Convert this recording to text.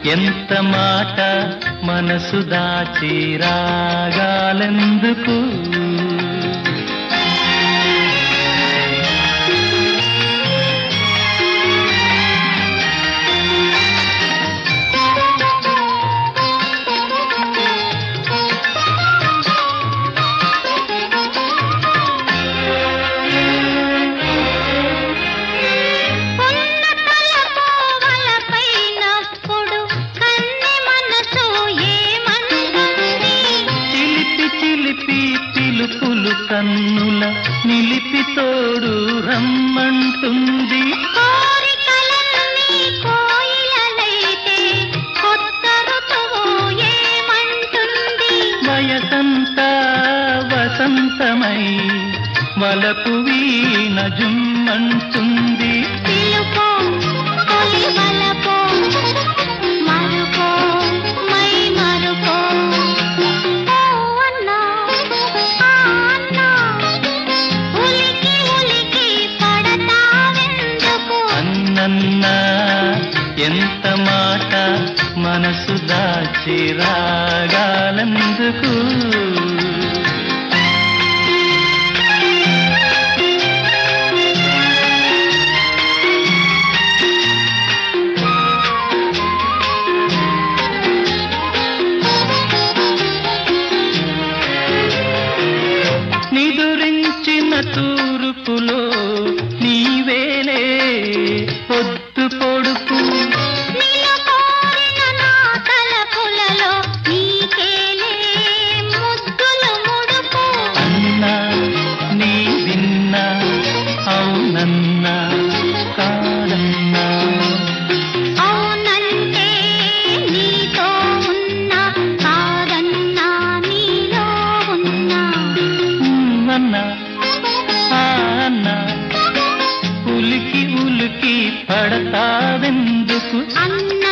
ఎంత మాట మనసు దాచి రాగాలెందుకు ఉన్నతల పోవలపైనప్పుడు కన్నె మనసు ఏమంటుంది చిలిపి చిలిపి పిలుపులు కన్నుల నిలిపి తోడు రమ్మంటుంది కోరికలన్నీ కోయిలలైతే కొత్త ఋతువు ఏమంటుంది వయసంతా వసంతమై వలపు వీణ జుమ్మంటుంది పిలుపో తొలి వలపో మరుపో మై మరుపో ఓ అన్నా ఆ అన్నా ఉలికి ఉలికి పడతావెందుకు అన్నన్నా ఎంత మాట మనసు దాచి రాగాలందుకు నిదురించిన తూర్పులో నీవేలే పొద్దు పొడుపు నిలకోరిన నా తలపులలో నీకేలే ముద్దులు ముడుపు అన్నా నీ విన్నా అవునన్నా కాదన్నా అవునంటే నీతో ఉన్నా కాదన్నా నీలో ఉన్నా ఉమ్, అన్నా ఆ అన్నా ఉలికి ఉలికి పడతావెందుకు అన్న